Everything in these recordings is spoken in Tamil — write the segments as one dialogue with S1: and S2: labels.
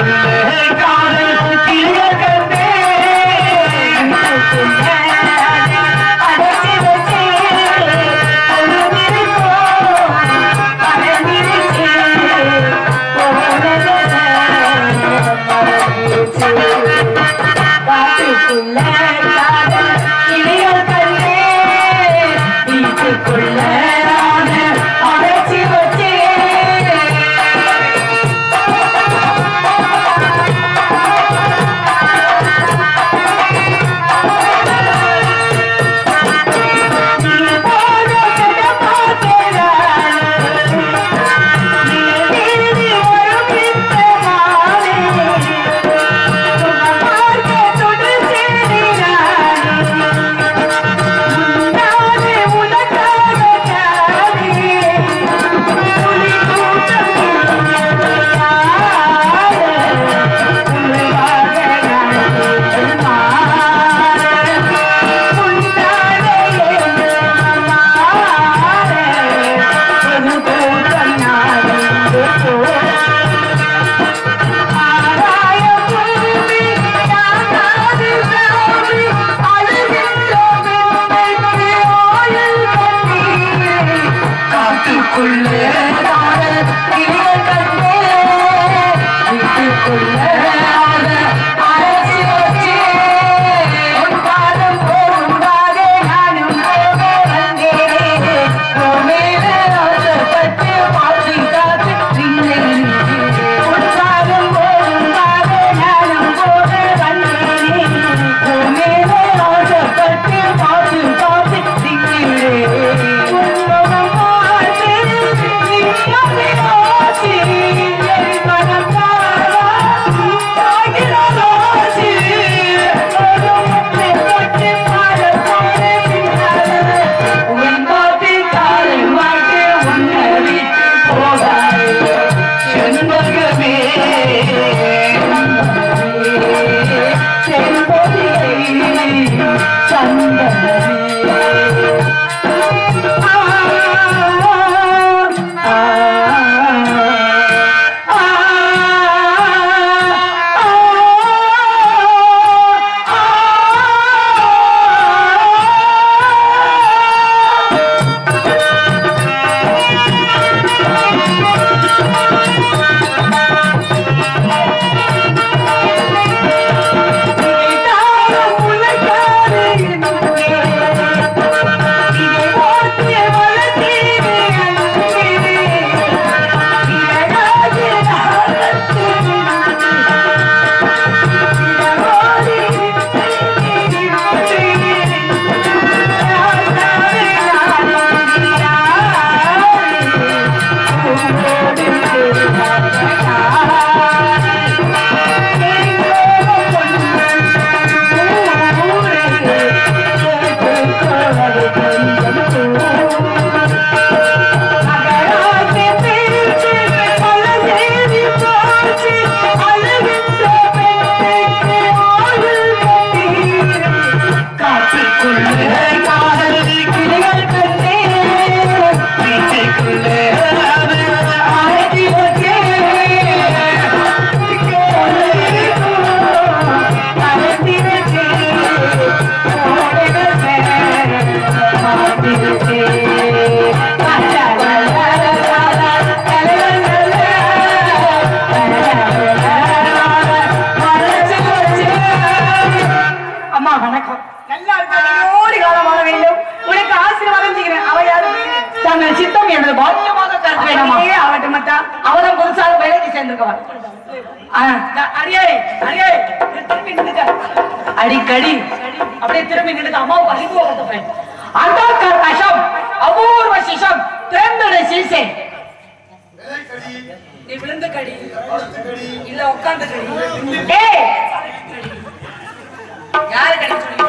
S1: அம்மா வணக்கம் நல்லா நூறு காலம் வாழ வேண்டும் உனக்கு ஆசீர்வாதம் செய்கிறேன் அவ யாரு தங்கள் சித்தம் எனது பாக்கியமாக கருத்து வேண்டாமா ஆகட்டும் மத்தா அவதான் புதுசாக வேலைக்கு சேர்ந்திருக்கவா அடியே அடியே திரும்பி நின்னுக்க அடிக்கடி அப்படியே திரும்பி நின்னுக்க அம்மாவுக்கு அறிமுகம் கட்டுப்பேன் அந்தாக்கர் கஷம் அபூர்வ சிஷம் தேர்ந்தெடு சீசே நீ விழுந்த கடி இல்ல உட்கார்ந்த கடி ஏய் யாரு கடி சொல்லி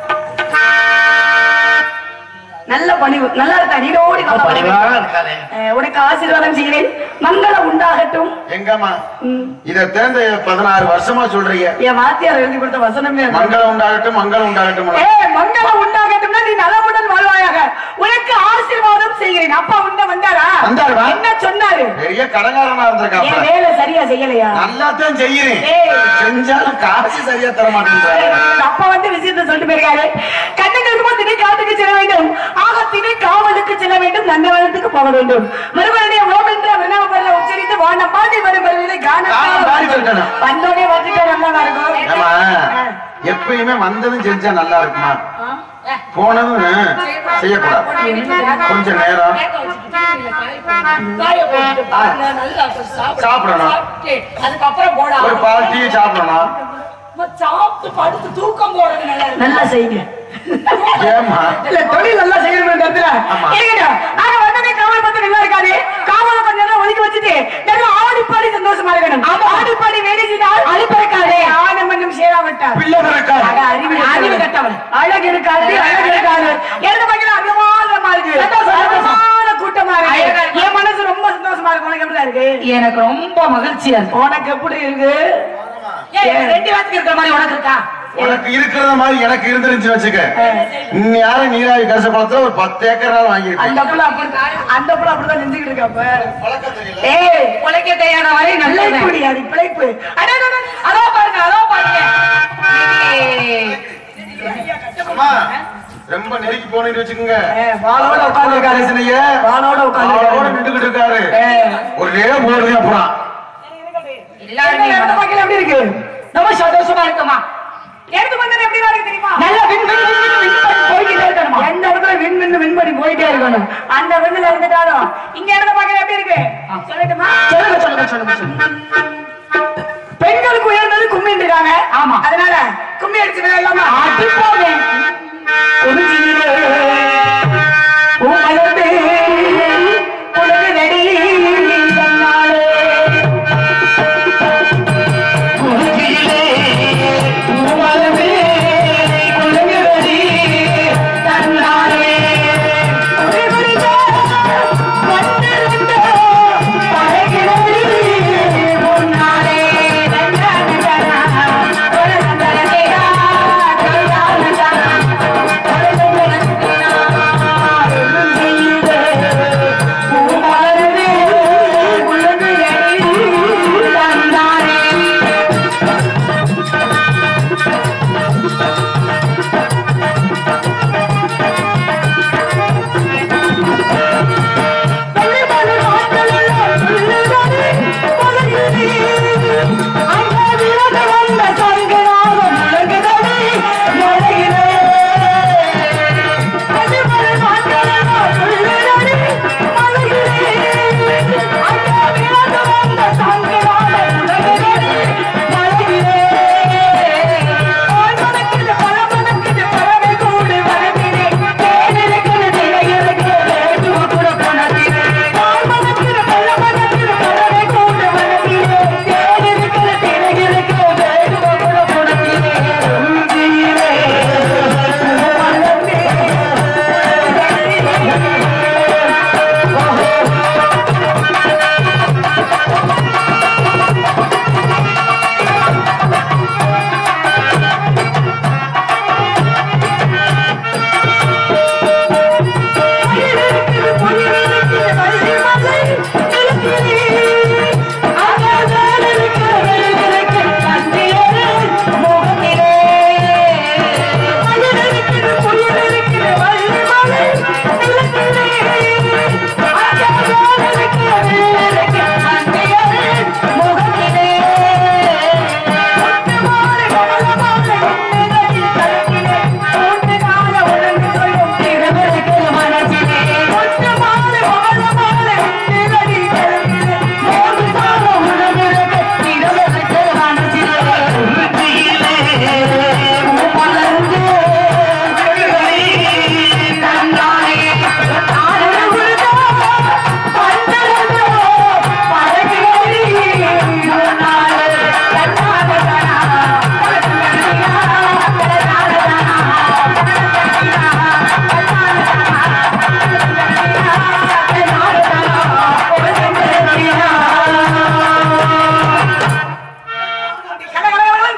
S1: நல்ல பணிவு நல்லா இருக்கா நீடோடி நல்லா
S2: பணிவா
S1: பணிவு.
S2: இருக்காளே.
S1: அஹ், உனக்கு ஆசீர்வாதம் செய்கிறேன் மங்களம் உண்டாகட்டும்
S2: எங்கம்மா
S1: ம்.
S2: இத தேர்ந்த பதினாறு வருஷமா சொல்றீங்க
S1: என் வாத்தியார் எழுதி கொடுத்த வசனமே அது.
S2: மங்களம் உண்டாகட்டும் மங்களம் உண்டாகட்டும்
S1: ஏ மங்களம் உண்டாகட்டும்னா நீ நலமுடன் வாழ்வாயாக உனக்கு ஆசீர்வாதம் செய்கிறேன் அப்பா உன்ன வந்தாரா
S2: வந்தாருடா.
S1: என்ன சொன்னாரு
S2: பெரிய கடங்காரனா
S1: என்
S2: இருந்திருக்காப்ல
S1: வேலை சரியா செய்யலையா
S2: நல்லாத்தான் செய்யறேன்
S1: ஏய்.
S2: செஞ்சாலும் காசு சரியா தர மாட்டேன்றாரு
S1: அப்பா வந்து விஷயத்தை சொல்லிட்டு போயிருக்காரு கண்ணுக்கு திணை காட்டுக்கு செல்ல வேண்டும் ஆக திணை காவலுக்கு செல்ல வேண்டும் நந்தவனத்துக்கு போக வேண்டும் மறுபடியும் ஓம் என்ற விண்ணப்ப உச்சரித்து வான பாடி வரும் வருவிலை
S2: கானம் பாடி வரட்டணும்.
S1: வந்தோடனே வந்துட்டா நல்லா இருக்கும்
S2: ஏமா எப்பயுமே வந்ததும் செஞ்சா நல்லா இருக்குமா போனதும் செய்யக்கூடாது கொஞ்சம் நேரம் சாப்பிடணும்.
S3: அதுக்கப்புறம் போடா
S2: ஒரு பால் டீ சாப்பிடணும்
S3: சாப்பிட்டு படுத்து தூக்கம் போடுறது நல்லா இருக்கு.
S1: நல்லா செய்யுங்க
S2: ஏமா
S1: இல்ல தொழில் நல்லா செய்யணும் இந்த இடத்துல
S2: ஆமா.
S1: இருக்கட்டும். ஆக வந்தோடனே காவல் பார்த்து நல்லா இருக்காது காவலை கொஞ்ச நேரம் ஒதுக்கி வச்சுட்டு நல்லா ஆடிப்பாடி சந்தோஷமா இருக்கணும் ஆடிப்பாடி வேலை செய்தால் அழிப்பிறக்காதே ஆனம் மண்ணும் சேராவிட்டா
S2: பிள்ளை பிறக்கா
S1: ஆக அறிவு அறிவு கட்டவன் அழகு இருக்காது அழகு இருக்காது எழுத பக்கத்துல அபிமானமா இருக்கு சந்தோஷமான கூட்டமா இருக்கு என் மனசு ரொம்ப சந்தோஷமா இருக்கு உனக்கு எப்படி இருக்கு
S3: எனக்கு ரொம்ப மகிழ்ச்சியா இருக்கு
S1: உனக்கு எப்படி இருக்கு
S3: ஏன் ரெண்டு வாரத்துக்கு இருக்கிற மாதிரி உனக்கு இருக்கா
S2: உனக்கு இருக்கிறத மாதிரி எனக்கு இருந்துருச்சு வச்சுக்க இன்னும் யாரும் நீராவி கரச குளத்துல ஒரு பத்து ஏக்கர்
S1: அந்த
S2: வாங்கியிருக்கேன்
S1: புள்ள அப்படி அந்த புள்ள அப்படிதான் செஞ்சுக்கிட்டு இருக்கப்ப
S2: பழக்கம் தெரியல
S1: ஏய்
S3: உழைக்க தெரியாத வரை நல்லது
S1: பிழைப்பு அது பிழைப்பு அட, அட, அட.
S3: அதோ பாருங்க அதோ பாருங்க
S2: அம்மா, ரொம்ப நெருக்கி போனீங்கன்னு வச்சுக்கோங்க
S1: ஏ, வாளோட உட்கார்ந்திருக்காரு.
S2: கடைசிலையே
S1: வாளோட உட்கார்ந்திருக்காரு.
S2: வாளோட நின்னுகிட்டு இருக்காரு ஒரே போடுது அப்புறம்
S3: எல்லாருமே
S1: இந்த பக்கம் எப்படி இருக்கு
S3: ரொம்ப சந்தோஷமா இருக்குமா
S1: எடுத்து வந்தது எப்படி இருக்கு தெரியுமா
S3: நல்ல win win win win win பண்ணி போய்கிட்டே இருக்கணுமா
S1: எந்த இடத்துல வின் வின் வின் பண்ணி போயிட்டே இருக்கணும் அந்த விண்ணுல இருந்துட்டாலும் இங்க இடத்த பார்க்க எப்படி இருக்கு சொல்லட்டுமா
S3: சொல்லுங்க சொல்லுங்க சொல்லுங்க சொல்லுங்க
S1: பெண்களுக்கு உயர்ந்தது கும்மி இருக்காங்க
S3: ஆமா.
S1: அதனால கும்மி அடிச்சு விளையாடலாமா
S3: அடிப்போமே
S1: குறிஞ்சியிலே பூமலர்ந்து உலகுதடி தன்னாலே. குறிஞ்சியிலே பூமலர்ந்து உலகுதடி தன்னாலே. குறிகுறிந்த வண்டிருந்த பழகினடி முன்னாலே. தன்னானதனா, தனதனதேயா, தனானதனா.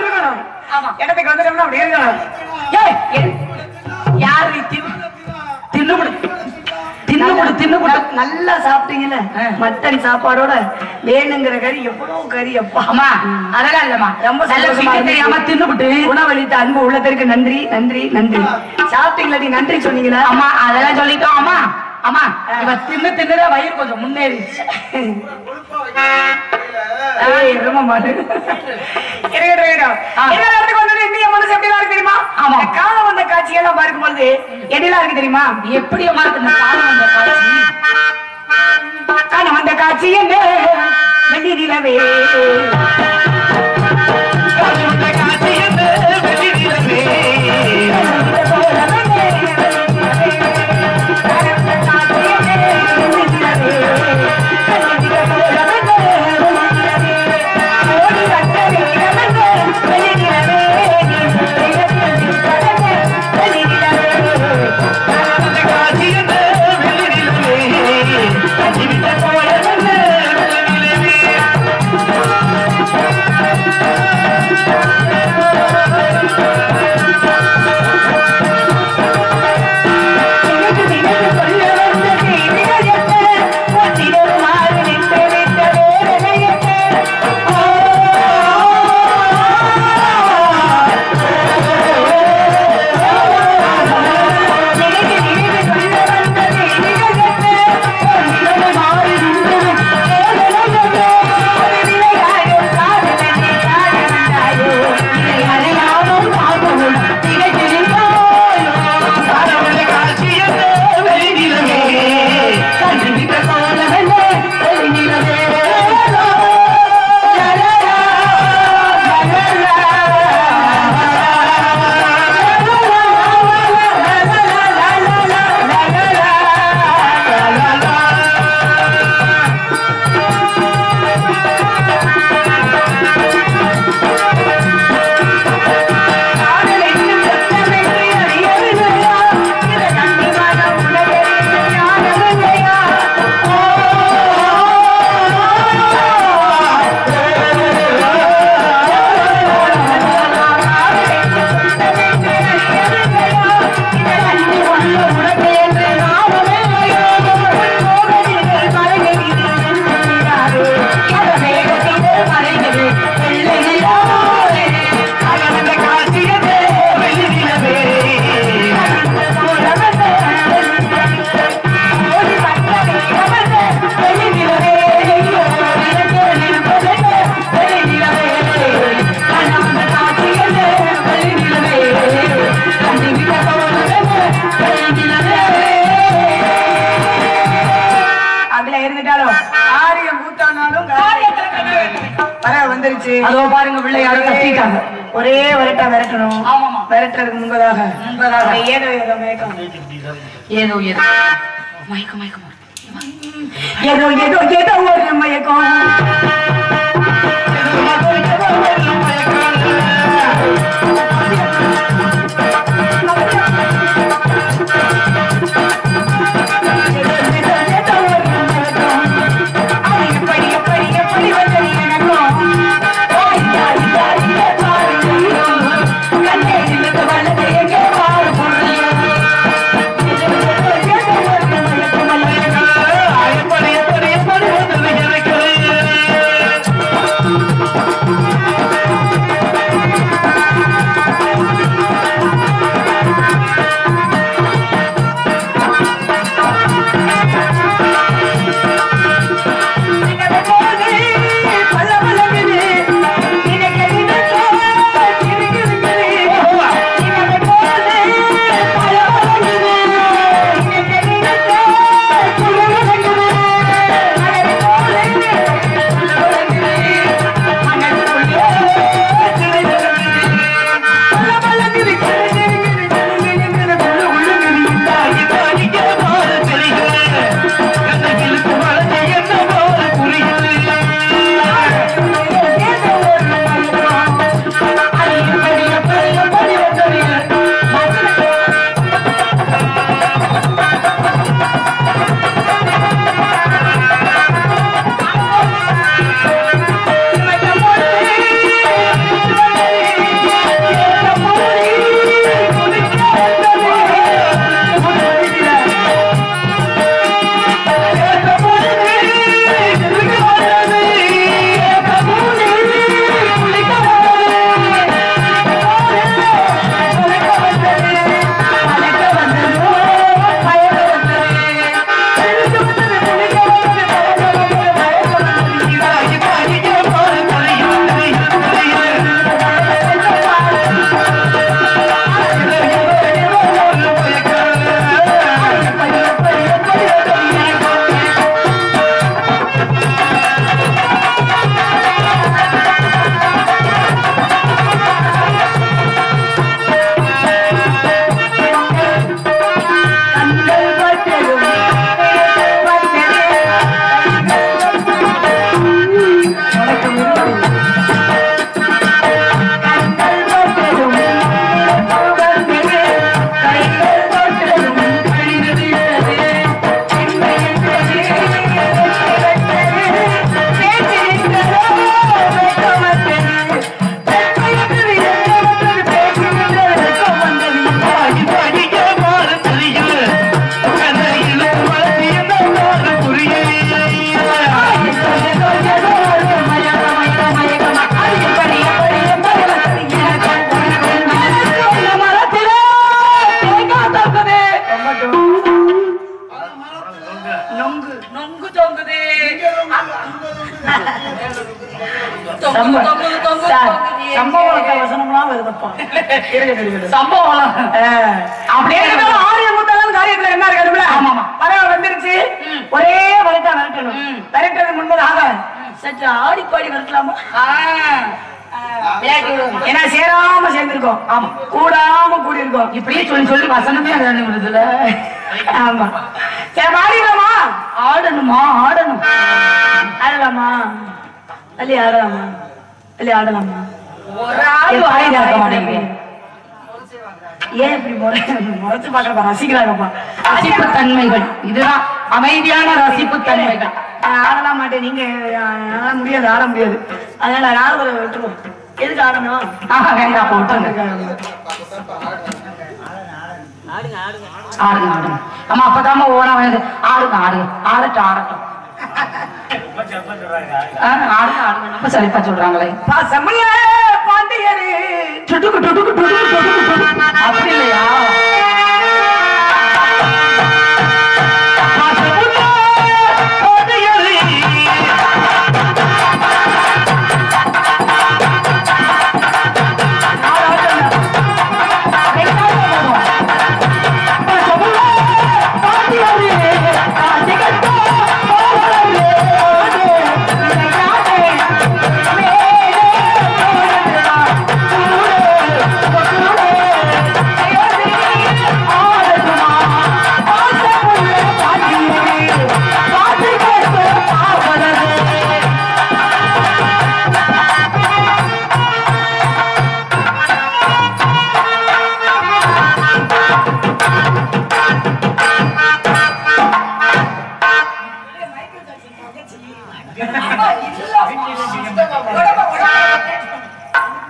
S1: இடத்துக்கு வந்துட்டோம்னா அப்படி இருக்கணும்
S3: ஏய், என்- யார் நீ திரு
S1: தின்னு
S3: ந- நல்லா சாப்பிட்டீங்கல்ல மட்டன் சாப்பாடோட வேணுங்கிற கறி எவ்வளவு கறி அப்பா
S1: அம்மா அதெல்லாம் இல்லம்மா
S3: ரொம்ப
S1: நல்ல
S3: சந்தோஷமா
S1: சிக்கன் தெரியாம
S3: இருந்துச்சு.
S1: தின்னுபிட்டு
S3: உணவளித்த அன்பு உள்ளத்திற்கு நன்றி நன்றி நன்றி சாப்பிட்டீங்களா நீ நன்றி சொன்னீங்களா
S1: அம்மா அதெல்லாம் சொல்லிட்டோம் அம்மா அம்மா இவ தின்னு தின்னுதான் வயிறு கொஞ்சம் முன்னேறிச்சு
S3: ஏய், ரொம்ப மாடு. இருக்கட்டும், இருக்கட்டும்.
S1: ஆ.
S3: என்ன இடத்துக்கு வந்தோடனே இன்னும் என் மனசு எப்படிலாம் இருக்கு தெரியுமா?
S1: ஆமா.
S3: இந்த காலம் வந்த காட்சியெல்லாம் பார்க்கும்பொழுது எப்படிலாம் இருக்கு தெரியுமா?
S1: எப்படி அம்மா இருக்கு இந்த காலம் வந்த காட்சி
S3: காலம் வந்த காட்சி என்ன? வெள்ளி நிலவே. காலம் வந்த காட்சி என்ன? வெள்ளி நிலவே. வெள்ளி போல வந்தே, வெள்ளி நிலவே. காலம் வந்த காட்சி என்ன? வெள்ளி நிலவே. வெள்ளி போல வந்தே, வெள்ளி நிலவே. ஓடி வந்த வேகம் என்ன? வெள்ளி நிலவே. நீ வேகத்தில் கடந்த வெள்ளி நிலவே. காலம் வந்த காட்சி என்ன? வெள்ளி நிலவே. வெள்ளி போல வந்தே, வெள்ளி நிலவே. நினைத்து நினைத்து சொல்ல வந்த செய்திகள் என்ன? ஒத்திரவுமாறு நின்று விட்ட வேதனை என்ன? ஓ, நினைத்து நினைத்து சொல்ல வந்த செய்திகள் என்ன? ஒத்திரவுமாறு நின்று விட்ட வேதனை என்ன? ஒரு விளையாடும் காதலனை காண வந்தாயோ? இதை அறியாமல் பார்க்கவும் திகைத்து நின்றாயோ? கடவுளை காட்சி என்ன? வெளிநிலவே. கண்டுவிட்ட கோலம் என்ன? வெளிநிலவே. லா, லா, லா, லா, லா, லா. காதல் என்னும் சத்தமென்று அறியவில்லையா? இத கண்ணிமான உலகறிந்த ஞானமில்லையா? ஓ, காதல் என்னும் சத்தமென்று அறியவில்லையா? இத கண்ணிமான உலகறிந்த ஞானமில்லையா? கோபத்தில் மறைகிறது வெள்ளையிலாவே. எத வேகத்தில் மறைகிறது வெள்ளையிலாவே. அகன்ற காட்சியதே வெள்ளிநிலவே. அகன்ற சோழவதே வெள்ளிநிலவே. ஓடி வந்த வேகவதே வெள்ளிநிலவே. ஓடியதே நிற்பதே வெள்ளிநிலவே. அகன்ற காட்சியதே வெள்ளிநிலவே. கண்டுவிட்ட சோழவதே வெள்ளிநிலவே. அதுல இருந்துட்டாலும் ஆரியம் கூத்தானாலும் வர வந்துருச்சு
S1: அதோ பாருங்க பிள்ளையாரு கட்டிட்டாங்க
S3: ஒரே விரட்டா விரட்டணும்
S1: ஆமாமா.
S3: விரட்டுறதுக்கு முன்பதாக
S1: முன்பதாக.
S3: ஒரு ஏதோ ஏதோ மயக்கம்
S1: ஏதோ ஏதோ மயக்கம் மயக்கம்
S3: ஏதோ ஏதோ ஏதோ ஒரு மயக்கம் ஏதோ ஏதோ ஒரு மயக்கம். ஏதோ ஏதோ ஏதோ ஒரு மயக்கம். அது எப்படி எப்படி எப்படி வந்தது எனக்கும் தாய் தாய் தாய் தாய் தாய் கண்ணே இழுத்து வலது எங்கே பாரு புரியும் ஏதோ ஏதோ ஏதோ ஒரு மயக்கம் மயக்கம். எப்படி எப்படி எப்படி வந்தது எனக்கு
S1: ரொம்ப
S3: தொங்குது, தொங்குது,
S1: சார்,
S3: தொங்குது.
S1: சம்பவத்தை வசனம்லாம் வருதப்பா இருங்க, இருங்க, இருங்க.
S3: சம்பவம்
S1: அப்படியே இருந்தாலும் ஆரியம் முத்தலாம் காரியத்துல என்ன இருக்கணும்ல
S3: ஆமாமா.
S1: பறவை வந்துருச்சு ஒரே வளைத்தா விரட்டணும் விரட்டுறது முன்பதாக சற்று ஆடி பாடி விரட்டலாமா ஏன்னா சேராம சேர்ந்திருக்கோம் ஆமா கூடாம கூடி இருக்கோம்
S3: இப்படியே சொல்லி சொல்லி வசனமே அது வருதுல
S1: ஆமா சரி ஆடிடலாமா
S3: ஆடணுமா ஆடணும்
S1: ஆடலாமா அல்லி ஆடலாமா அல்லி ஆடலாமா
S3: ஒரு ஆள் வாய் திறக்க மாட்டேங்குது
S1: ஏன் இப்படி முறை முறைச்சு பாக்குறப்ப ரசிக்கிறாங்கப்பா
S3: ரசிப்பு தன்மைகள் இதுதான் அமைதியான ரசிப்பு தன்மைகள்
S1: நான் ஆடலாம் மாட்டேன் நீங்க ஆட முடியாது ஆட முடியாது அதனால நான் ஆடுறத விட்டுருவோம் எதுக்கு ஆடணும்
S3: ஆஹா வேண்டாம் போட்டுருங்க ஆடுங்க ஆடுங்க ஆமா அப்பதாம ஓனா வந்து ஆடுங்க ஆடுங்க ஆடட்டும் ஆடட்டும் ஆ, ஆடுங்க ஆடுங்க ரொம்ப சலிப்பா சொல்றாங்களே
S1: பாசமுள்ள பாண்டியரு
S3: டுடுக்கு டுடுக்கு டுடுக்கு டுடுக்கு டுடுக்கு. அப்படி இல்லையா பாசமுள்ள பாண்டியரே.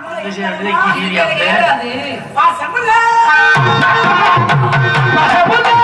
S1: பாசமுள்ள
S3: பாசமுள்ள